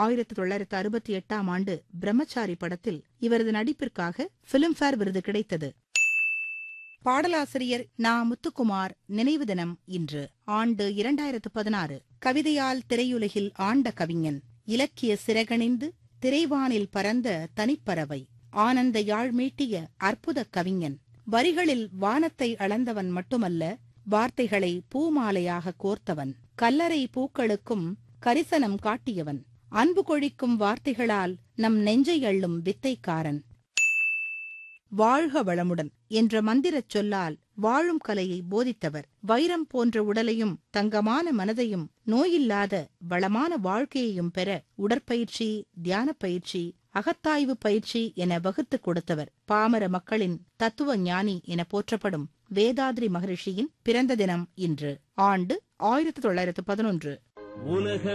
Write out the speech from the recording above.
ஆயிரத்தி தொள்ளாயிரத்து அறுபத்தி எட்டாம் ஆண்டு பிரம்மச்சாரி படத்தில் இவரது நடிப்பிற்காக பிலிம்பேர் விருது கிடைத்தது பாடலாசிரியர் நா முத்துக்குமார் நினைவு தினம் இன்று ஆண்டு இரண்டாயிரத்து பதினாறு கவிதையால் திரையுலகில் ஆண்ட கவிஞன் இலக்கிய சிறகணிந்து திரைவானில் பறந்த தனிப்பறவை ஆனந்த யாழ் மீட்டிய அற்புத கவிஞன் வரிகளில் வானத்தை அளந்தவன் மட்டுமல்ல வார்த்தைகளை பூமாலையாக கோர்த்தவன் கல்லறை பூக்களுக்கும் கரிசனம் காட்டியவன் அன்பு கொழிக்கும் வார்த்தைகளால் நம் நெஞ்சை அள்ளும் வித்தைக்காரன் வாழ்க வளமுடன் என்ற மந்திரச் சொல்லால் வாழும் கலையை போதித்தவர் வைரம் போன்ற உடலையும் தங்கமான மனதையும் நோயில்லாத வளமான வாழ்க்கையையும் பெற உடற்பயிற்சி தியானப் பயிற்சி அகத்தாய்வு பயிற்சி என வகுத்துக் கொடுத்தவர் பாமர மக்களின் தத்துவ ஞானி என போற்றப்படும் வேதாத்ரி மகரிஷியின் பிறந்த தினம் இன்று ஆண்டு ஆயிரத்தி தொள்ளாயிரத்து பதினொன்று உலக